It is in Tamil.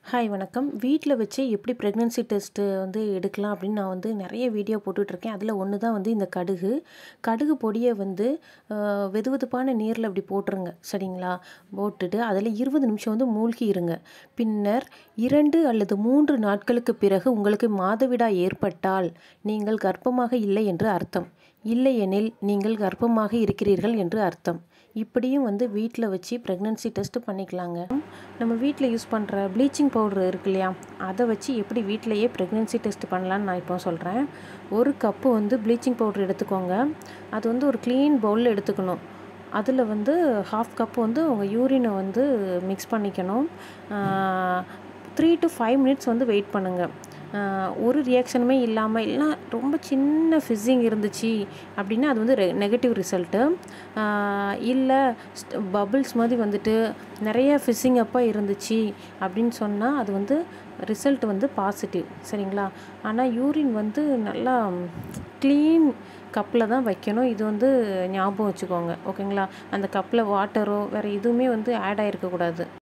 ஹாய் வணக்கம் வீட்டில் வச்சு எப்படி ப்ரெக்னன்சி டெஸ்ட்டு வந்து எடுக்கலாம் அப்படின்னு நான் வந்து நிறைய வீடியோ போட்டுட்ருக்கேன் அதில் ஒன்று தான் வந்து இந்த கடுகு கடுகு பொடியை வந்து ஆஹ், வெது வெதுப்பான நீரில் இப்படி போட்டுருங்க சரிங்களா போட்டுட்டு அதில் இருபது நிமிஷம் வந்து மூழ்கி இருங்க பின்னர் இரண்டு அல்லது மூன்று நாட்களுக்கு பிறகு உங்களுக்கு மாதவிடாய் ஏற்பட்டால் நீங்கள் கர்ப்பமாக இல்லை என்று அர்த்தம் இல்லையெனில் நீங்கள் கர்ப்பமாக இருக்கிறீர்கள் என்று அர்த்தம் இப்படியும் வந்து வீட்டில் வச்சு ப்ரெக்னன்சி டெஸ்ட் பண்ணிக்கலாங்க நம்ம வீட்டில் யூஸ் பண்ணுற ப்ளீச்சிங் பவுடர் இருக்கு இல்லையா அதை வச்சு எப்படி வீட்டிலையே ப்ரெக்னன்சி டெஸ்ட் பண்ணலான்னு நான் இப்போ சொல்கிறேன் ஒரு கப்பு வந்து ப்ளீச்சிங் பவுடர் எடுத்துக்கோங்க அது வந்து ஒரு க்ளீன் பவுலில் எடுத்துக்கணும் அதில் வந்து ஹாஃப் கப் வந்து உங்கள் யூரினை வந்து மிக்ஸ் பண்ணிக்கணும் த்ரீ டு ஃபைவ் மினிட்ஸ் வந்து வெயிட் பண்ணுங்கள் ஆஹ் ஒரு ரியாக்ஷனுமே இல்லாமல் இல்லைனா ரொம்ப சின்ன ஃபிஸ்ஸிங் இருந்துச்சு அப்படின்னா அது வந்து நெகட்டிவ் ரிசல்ட்டு இல்லை பபிள்ஸ் மாதிரி வந்துட்டு நிறைய ஃபிஸ்ஸிங் அப்போ இருந்துச்சு அப்படின்னு சொன்னால் அது வந்து ரிசல்ட் வந்து பாசிட்டிவ் சரிங்களா ஆனால் யூரின் வந்து நல்லா க்ளீன் கப்பில் தான் வைக்கணும் இது வந்து ஞாபகம் வச்சுக்கோங்க ஓகேங்களா அந்த கப்பில் வாட்டரோ வேறு எதுவுமே வந்து ஆட் ஆகிருக்கக்கூடாது